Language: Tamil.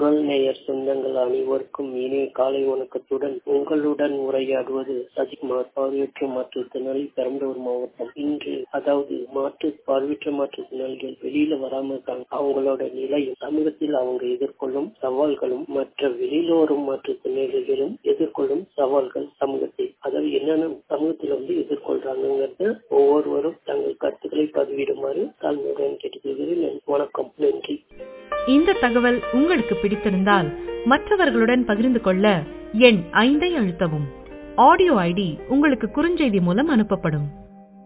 குரல் நேயர் சொந்தங்கள் அனைவருக்கும் இனிய காலை வணக்கத்துடன் உங்களுடன் உரையாடுவது சஜிகுமார் பார்வையற்ற மாற்றுத்திறனாளி பெரம்பலூர் மாவட்டம் இன்று அதாவது மாற்று பார்வையற்ற மாற்றுத்திறனாளிகள் வெளியில வராம இருக்காங்க அவங்களோட நிலையும் சமூகத்தில் அவங்க எதிர்கொள்ளும் சவால்களும் மற்ற வெளியில வரும் மாற்றுத்திறனாளிகளும் எதிர்கொள்ளும் சவால்கள் சமூகத்தில் அதாவது என்னென்ன சமூகத்தில் வந்து எதிர்கொள்றாங்கிறத ஒவ்வொருவரும் தங்கள் கருத்துக்களை பதிவிடுமாறு தாழ்மையுடன் கேட்டுக்கொள்கிறேன் வணக்கம் நன்றி இந்த தகவல் உங்களுக்கு பிடித்திருந்தால் மற்றவர்களுடன் பகிர்ந்து கொள்ள எண் ஐந்தை அழுத்தவும் ஆடியோ ஐடி உங்களுக்கு குறுஞ்செய்தி மூலம் அனுப்பப்படும்